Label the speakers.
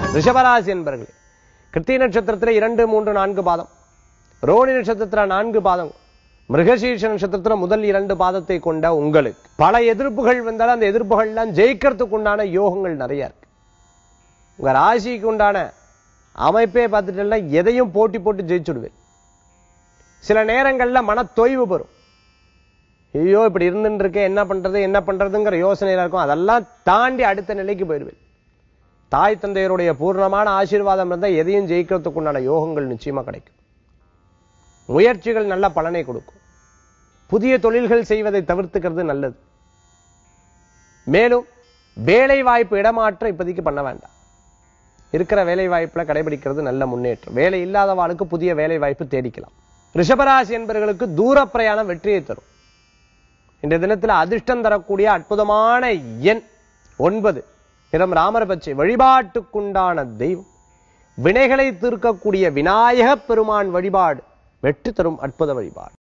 Speaker 1: ரிஷபராசி என்பர்களே கிருத்திகை நட்சத்திரத்துல இரண்டு மூன்று நான்கு பாதம் ரோணி நட்சத்திரத்துல நான்கு பாதம் மிருகசீர்ஷ நட்சத்திரத்துல முதல் இரண்டு பாதத்தை கொண்ட உங்களுக்கு பல எதிர்ப்புகள் வந்தாலும் அந்த எதிர்ப்புகள்லாம் ஜெயிக்கிறதுக்கு உண்டான யோகங்கள் நிறைய இருக்கு உங்க ராசிக்கு உண்டான அமைப்பே பார்த்துட்டா எதையும் போட்டி போட்டு ஜெயிச்சுடுவேன் சில நேரங்கள்ல மன தொய்வு பெறும் ஐயோ இப்படி இருந்துட்டு இருக்கேன் என்ன பண்றது என்ன பண்றதுங்கிற யோசனையில இருக்கும் அதெல்லாம் தாண்டி அடுத்த நிலைக்கு போயிடுவேன் தாய் தந்தையருடைய பூர்ணமான ஆசீர்வாதம் இருந்தால் எதையும் ஜெயிக்கிறதுக்கு உண்டான யோகங்கள் நிச்சயமா கிடைக்கும் முயற்சிகள் நல்ல பலனை கொடுக்கும் புதிய தொழில்கள் செய்வதை தவிர்த்துக்கிறது நல்லது மேலும் வேலை வாய்ப்பு இடமாற்றம் இப்போதைக்கு பண்ண வேண்டாம் இருக்கிற வேலை வாய்ப்புல கடைபிடிக்கிறது நல்ல முன்னேற்றம் வேலை இல்லாதவாளுக்கு புதிய வேலை வாய்ப்பு தேடிக்கலாம் ரிஷபராசி என்பவர்களுக்கு தூர பிரயாணம் வெற்றியை தரும் இந்த தினத்தில் அதிர்ஷ்டம் தரக்கூடிய அற்புதமான எண் ஒன்பது நிறம் ராமர் பச்சை வழிபாட்டுக்குண்டான தெய்வம் வினைகளை தீர்க்கக்கூடிய விநாயகப் பெருமான் வழிபாடு வெற்றி தரும் அற்புத வழிபாடு